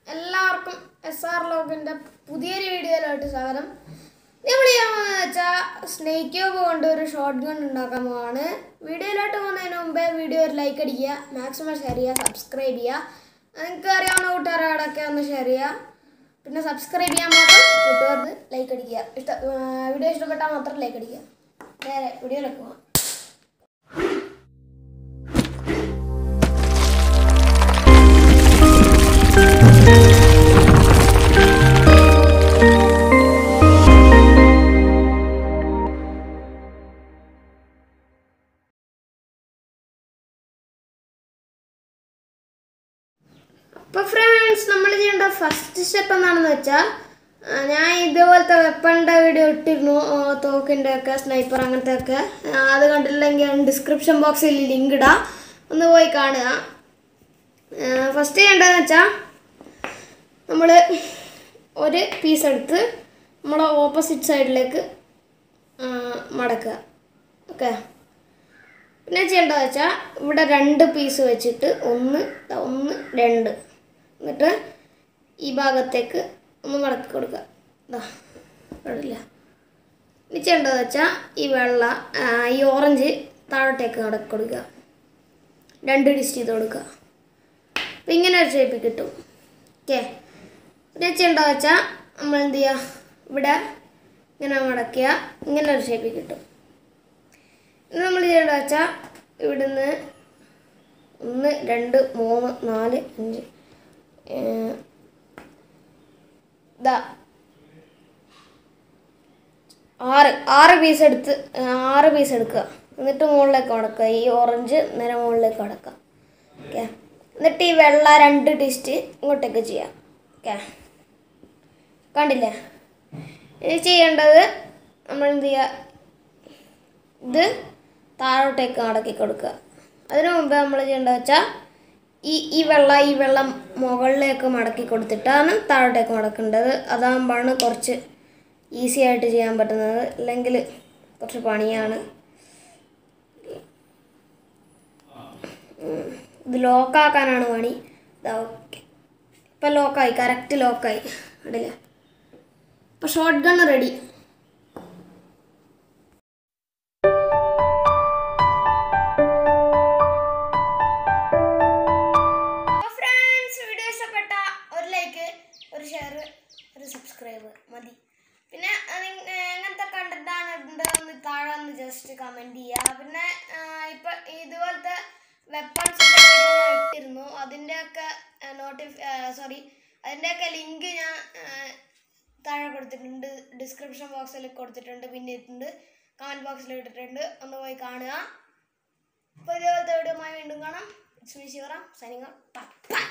എല്ലാവർക്കും S R ലോഗിൻ്റെ പുതിയൊരു വീഡിയോയിലോട്ട് സ്വാഗതം നമ്മൾ ചെയ്യാമെന്ന് വെച്ചാൽ സ്നേക്ക് ക്യൂബ് കൊണ്ട് ഒരു ഷോർട്ട് ഗൺ ഉണ്ടാക്കാൻ പോവാണ് വീഡിയോയിലോട്ട് പോകുന്നതിന് മുമ്പേ വീഡിയോ ഒരു ലൈക്ക് അടിക്കുക മാക്സിമം ഷെയർ ചെയ്യുക സബ്സ്ക്രൈബ് ചെയ്യുക നിങ്ങൾക്ക് അറിയാവുന്ന കൂട്ടുകാരോടൊക്കെ ഒന്ന് ഷെയർ ചെയ്യുക പിന്നെ സബ്സ്ക്രൈബ് ചെയ്യാൻ മാത്രം കൂട്ടുകാർക്ക് ലൈക്ക് അടിക്കുക ഇഷ്ട വീഡിയോ ഇഷ്ടപ്പെട്ടാൽ മാത്രം ലൈക്ക് അടിക്കുക നേരെ വീഡിയോയിലേക്ക് പോകാം അപ്പോൾ ഫ്രണ്ട്സ് നമ്മൾ ചെയ്യേണ്ട ഫസ്റ്റ് സ്റ്റെപ്പ് എന്താണെന്ന് വെച്ചാൽ ആ, ഞാൻ ഇതുപോലത്തെ വെപ്പണിൻ്റെ വീഡിയോ ഇട്ടിരുന്നു ആ, തോക്കിൻ്റെ ഒക്കെ സ്നൈപ്പർ അങ്ങനത്തെ ഒക്കെ ആ, അത് കണ്ടിട്ടില്ലെങ്കിൽ ഡിസ്ക്രിപ്ഷൻ ബോക്സിൽ ലിങ്ക് ഇടാം ഒന്ന് പോയി കാണുക ഫസ്റ്റ് ചെയ്യേണ്ടതെന്ന് വെച്ചാൽ നമ്മൾ ഒരു പീസ് എടുത്ത് നമ്മൾ ഓപ്പോസിറ്റ് സൈഡിലേക്ക് മടക്കുക ഓക്കെ പിന്നെ ചെയ്യേണ്ടത് വെച്ചാൽ ഇവിടെ രണ്ട് പീസ് വെച്ചിട്ട് ഒന്ന് ദാ ഒന്ന് രണ്ട് എന്നിട്ട് ഈ ഭാഗത്തേക്ക് ഒന്ന് മടക്കി കൊടുക്കുക ഇതാ ഇല്ല ഇനി ചെയ്യേണ്ടത് വെച്ചാൽ ഈ വെള്ള ആ, ഈ ഓറഞ്ച് താഴോട്ടേക്ക് മടക്കി കൊടുക്കുക രണ്ട് ഡിസ്റ്റ് ചെയ്ത് കൊടുക്കുക അപ്പം ഇങ്ങനെ ഒരു ഷേപ്പിൽ കിട്ടും ഓക്കെ പിന്നെ ചെയ്യേണ്ടത് വെച്ചാൽ നമ്മൾ എന്ത് ചെയ്യുക ഇവിടെ ഇങ്ങനെ മടക്കിയ ഇങ്ങനെ ഒരു ഷേപ്പിൽ കിട്ടും ഇത് നമ്മൾ ചെയ്യേണ്ടത് വെച്ചാൽ ഇവിടുന്ന് ഒന്ന് രണ്ട് മൂന്ന് നാല് അഞ്ച് ഏഹ്, ദാ ആറ് ആറ് പീസ് എടുത്ത് ഏഹ്, ആറ് പീസ് എടുക്കുക എന്നിട്ട് മുകളിലേക്ക് മടക്കുക ഈ ഓറഞ്ച് നേരെ മുകളിലേക്ക് മടക്കുക ഓക്കെ എന്നിട്ട് ഈ വെള്ള രണ്ട് ടിസ്റ്റ് ഇങ്ങോട്ടേക്ക് ചെയ്യാം ഓക്കെ കണ്ടില്ലേ ഇനി ചെയ്യേണ്ടത് നമ്മൾ എന്ത് ചെയ്യുക ഇത് താഴോട്ടേക്ക് മടക്കി കൊടുക്കുക അതിനു മുമ്പ് നമ്മൾ ചെയ്യേണ്ടത് വെച്ചാൽ ഈ ഈ വെള്ളം ഈ വെള്ളം മുകളിലേക്ക് മടക്കി കൊടുത്തിട്ടാണ് താഴോട്ടേക്ക് മടക്കേണ്ടത് അതാകുമ്പോഴാണ് കുറച്ച് ഈസി ആയിട്ട് ചെയ്യാൻ പറ്റുന്നത് അല്ലെങ്കിൽ കുറച്ച് പണിയാണ് ഉം. ഇത് ലോക്കാക്കാനാണ് പണി ഇതാ ഓക്കെ ഇപ്പം ലോക്കായി കറക്റ്റ് ലോക്കായി കണ്ടില്ലേ ഇപ്പം short gun ready friends video ഇഷ്ടപ്പെട്ട ഒരു ലൈക്ക് ഒരു ഷെയർ ഒരു സബ്സ്ക്രൈബ് മതി പിന്നെ അഹ് നിങ്ങ- ഏർ എങ്ങനത്തെ കണ്ടിട്ടാണ് ഇടേണ്ടതെന്ന് താഴെ ഒന്ന് ജസ്റ്റ് കമൻറ്റ് ചെയ്യുക പിന്നെ ഇപ്പം ഇതുപോലത്തെ വെപ്പൺസ് ഇട്ടിരുന്നു അതിൻ്റെയൊക്കെ നോട്ടിഫ് സോറി അതിൻ്റെയൊക്കെ ലിങ്ക് ഞാൻ ഏർ, താഴെ കൊടുത്തിട്ടുണ്ട് ഡിസ്ക്രിപ്ഷൻ ബോക്സിൽ കൊടുത്തിട്ടുണ്ട് പിന്നെ ഇട്ടിട്ടുണ്ട് കമൻറ്റ് ബോക്സിൽ ഇട്ടിട്ടുണ്ട് ഒന്ന് പോയി കാണുക അപ്പോൾ ഇതേപോലത്തെ വീഡിയോ വീണ്ടും കാണാം it's me Sivaram signing bye by